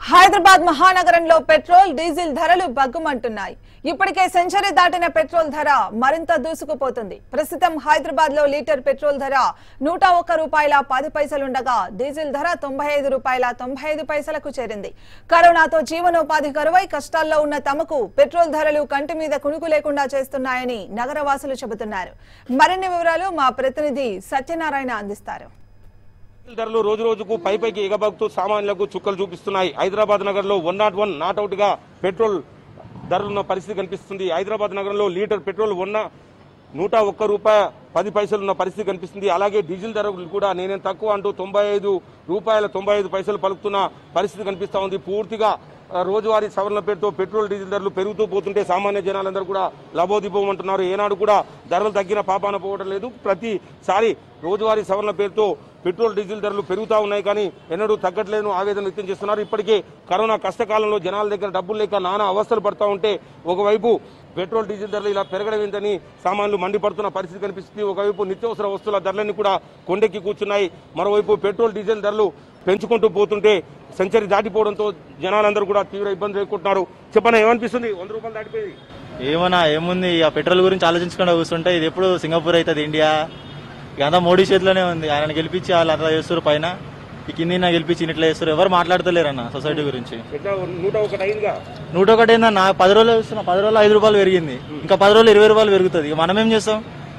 హైదరాబాద్ మహానగరంలో petrol diesel ధరలు బగ్గుమంటున్నాయి ఇప్పటికే సెంచరీ దాటిన పెట్రోల్ ధర మరింత దూసుకుపోతుంది ప్రస్తుతం హైదరాబాద్ లో లీటర్ పెట్రోల్ ధర నూట ఒక్క రూపాయల పది పైసలుండగా డీజిల్ ధర తొంభై ఐదు రూపాయల తొంభై ఐదు పైసలకు చేరింది కరోనాతో జీవనోపాధి కరువై కష్టాల్లో ఉన్న తమకు పెట్రోల్ ధరలు కంటి మీద కునుకు లేకుండా చేస్తున్నాయని నగరవాసులు చెబుతున్నారు మరిన్ని వివరాలు మా ప్రతినిధి సత్యనారాయణ అందిస్తారు డీజిల్ ధరలు రోజు రోజుకు పై పైకి ఎగబాకుతూ సామాన్యులకు చుక్కలు చూపిస్తున్నాయి హైదరాబాద్ నగరంలో వన్ నాట్ వన్ నాట్అవుట్ గా పెట్రోల్ ధరలున్న పరిస్థితి కనిపిస్తుంది హైదరాబాద్ నగరంలో లీటర్ పెట్రోల్ ఉన్న నూట ఒక్క రూపాయ పది పైసలున్న పరిస్థితి కనిపిస్తుంది అలాగే డీజిల్ ధరలు కూడా నేనేం తక్కువ అంటూ తొంభై ఐదు రూపాయల తొంభై ఐదు పైసలు పలుకుతున్న పరిస్థితి కనిపిస్తా ఉంది పూర్తిగా ఆ, రోజువారీ సవరణ పేరుతో పెట్రోల్ డీజిల్ ధరలు పెరుగుతూ పోతుంటే సామాన్య జనాలందరూ కూడా లబోదిబోమంటున్నారు ఏనాడు కూడా ధరలు తగ్గిన పాపాన పోవడం లేదు ప్రతిసారి రోజువారీ సవరణ పేరుతో పెట్రోల్ డీజిల్ ధరలు పెరుగుతా ఉన్నాయి కానీ ఎన్నడూ తగ్గట్లేదని ఆవేదన వ్యక్తం చేస్తున్నారు ఇప్పటికే కరోనా కష్టకాలంలో జనాల దగ్గర డబ్బులు లేక నానా అవస్థలు పడతా ఉంటే ఒకవైపు పెట్రోల్ డీజిల్ ధరలు ఇలా పెరగడం ఏంటని సామాన్లు మండిపడుతున్న పరిస్థితి కనిపిస్తుంది ఒకవైపు నిత్యావసర వస్తువుల ధరలన్నీ కూడా కొండెక్కి కూర్చున్నాయి మరోవైపు పెట్రోల్ డీజిల్ ధరలు పెంచుకుంటూ పోతుంటే సెంచరీ దాటిపోవడంతో జనాలందరూ కూడా తీవ్ర ఇబ్బంది ఎదుర్కొంటున్నారు చెప్పనా ఏమనిపిస్తుంది వంద రూపాయలు దాటిపోయింది ఏమన్నా ఏముంది ఆ పెట్రోల్ గురించి ఆలోచించకుండా కూర్చుంటే ఇది ఎప్పుడు సింగపూర్ అవుతుంది ఇండియా ఇక అంతా మోడీ చేతిలోనే ఉంది ఆయన గెలిపించి వాళ్ళు అట్లా చేస్తారు పైన ఈ కింది నా గెలిపించి ఇట్లా చేస్తారు ఎవరు మాట్లాడతలేరన్న సొసైటీ గురించి ఎట్లా నూట ఒకటి అయిందిగా నూట ఒకటి ఏందన్న పది రోజులు చూస్తున్నా పది రోజులు ఐదు రూపాయలు పెరిగింది ఇంకా పది రోజులు ఇరవై రూపాయలు పెరుగుతుంది ఇక మనం ఏం చేస్తాం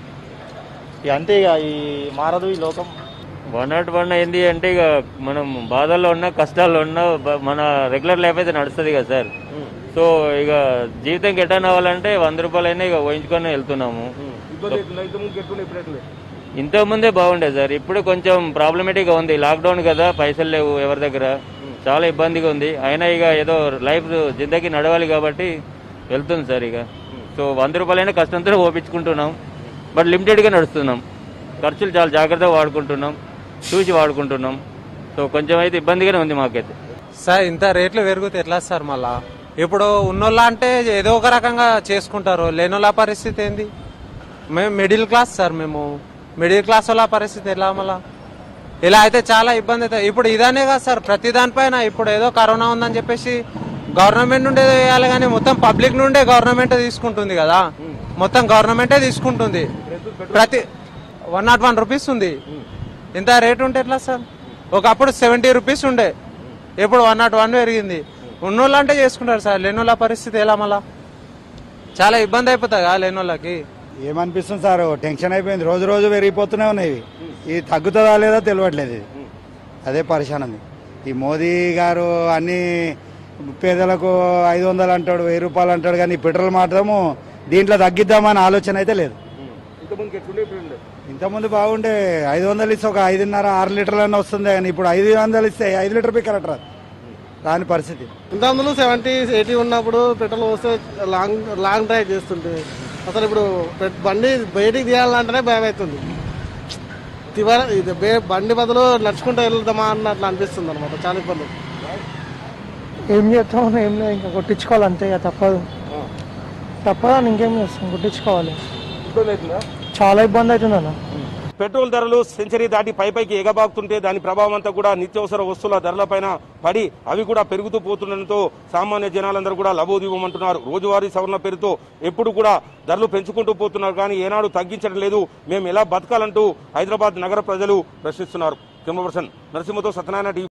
ఇక అంతే ఇక ఈ మారదు ఈ లోకం వన్ నాట్ వన్ ఏంది అంటే ఇక మనం బాధల్లో ఉన్నా కష్టాల్లో ఉన్నా బ- మన రెగ్యులర్ లైఫ్ అయితే నడుస్తుంది కదా సార్ సో ఇక జీవితం గెటన్ అవ్వాలంటే వంద రూపాయలైనా ఇక ఊహించుకొని వెళ్తున్నాము ఇబ్బంది అవుతుంది ఇంతకుముందు ఎట్లుండే ఇప్పుడు ఎట్లుండే? ఇంతకు ముందే బాగుండే సార్ ఇప్పుడు కొంచెం ప్రాబ్లమేటిక్ గా ఉంది లాక్డౌన్ కదా పైసలు లేవు ఎవరి దగ్గర చాలా ఇబ్బందిగా ఉంది అయినా ఇక ఏదో లైఫ్ జిందగీ నడవాలి కాబట్టి వెళ్తుంది సార్ ఇక సో వంద రూపాయలైనా కష్టంతో ఓపించుకుంటున్నాం బట్ లిమిటెడ్ గా నడుస్తున్నాం ఖర్చులు చాలా జాగ్రత్తగా వాడుకుంటున్నాం చూసి వాడుకుంటున్నాం సో కొంచెం అయితే ఇబ్బందిగానే ఉంది మాకైతే సార్ ఇంత రేట్లు పెరిగితే ఎట్లా సార్ మళ్ళా ఇప్పుడు ఉన్నోళ్ళ అంటే ఏదో ఒక రకంగా చేసుకుంటారు లేనోళ్ళ పరిస్థితి ఏంది మేము మిడిల్ క్లాస్ సార్ మేము మిడిల్ క్లాస్ వాళ్ళ పరిస్థితి ఎలా మళ్ళా ఇలా అయితే చాలా ఇబ్బంది అవుతుంది ఇప్పుడు ఇదనే కాదు సార్ ప్రతి దానిపైన ఇప్పుడు ఏదో కరోనా ఉందని చెప్పేసి గవర్నమెంట్ నుండే వేయాలి కానీ మొత్తం పబ్లిక్ నుండే గవర్నమెంట్ తీసుకుంటుంది కదా మొత్తం గవర్నమెంటే తీసుకుంటుంది ప్రతి వన్ నాట్ వన్ రూపీస్ ఉంది ఇంత రేట్ ఉంటే ఎట్లా సార్ ఒకప్పుడు సెవెంటీ రూపీస్ ఉండే ఇప్పుడు వన్ నాట్ వన్ పెరిగింది ఉన్నోళ్ళు అంటే చేసుకుంటారు సార్ లేనోళ్ళ పరిస్థితి ఎలా మళ్ళా చాలా ఇబ్బంది అయిపోతుంది కదా లేనోళ్ళకి ఏమనిపిస్తుంది సార్ టెన్షన్ అయిపోయింది రోజు రోజు పెరిగిపోతూనే ఉన్నాయి ఇవి. ఇది తగ్గుతుందా లేదా తెలియట్లేదు ఇది అదే పరిశాన్ ఉంది ఈ మోదీ గారు అన్ని పేదలకు ఐదు వందలు అంటాడు వెయ్యి రూపాయలు అంటాడు కానీ ఈ పెట్రోల్ మాత్రము దీంట్లో తగ్గిద్దామని ఆలోచన అయితే లేదు ఇంతకుముందు ఎట్లుండే ఇప్పుడు ఎట్లుండే? ఇంతకుముందు బాగుండే ఐదు వందలు ఇస్తే ఒక ఐదున్నర ఆరు లీటర్లన్నా వస్తుంది కానీ ఇప్పుడు ఐదు వందలు ఇస్తే ఐదు లీటర్ పీ కరెక్ట్ రాదు రాని పరిస్థితి ఇంతకుముందు సెవెంటీ ఎయిటీ ఉన్నప్పుడు పెట్రోల్ వస్తే లాంగ్ లాంగ్ డ్రైవ్ చేస్తుంటే అసలు ఇప్పుడు పెట్- బండి బయటికి తీయాలంటేనే భయం అవుతుంది తివార ఇది బే- బండి బదులు నడుచుకుంటూ వెళ్దామా అన్నట్లు అనిపిస్తుంది అనమాట చాలా ఇబ్బంది ఏం చేస్తామని ఏం లేదు ఇంకా కొట్టించుకోవాలి అంతే ఇక తప్పదు తప్పదని ఇంకేం చేస్తాం కొట్టించుకోవాలి ఇబ్బంది అవుతుందా చాలా ఇబ్బంది అవుతుంది అన్న పెట్రోల్ ధరలు సెంచరీ దాటి పై పైకి ఎగబాకుతుంటే దాని ప్రభావం అంతా కూడా నిత్యావసర వస్తువుల ధరలపైన పడి అవి కూడా పెరుగుతూ పోతుండటంతో సామాన్య జనాలందరూ కూడా లబోదివ్వమంటున్నారు రోజువారీ సవరణ పేరుతో ఎప్పుడు కూడా ధరలు పెంచుకుంటూ పోతున్నారు కానీ ఏనాడు తగ్గించడం లేదు మేము ఎలా బతకాలంటూ హైదరాబాద్ నగర ప్రజలు ప్రశ్నిస్తున్నారు కెమెరా పర్సన్ నరసింహతో సత్యనారాయణ టీవీ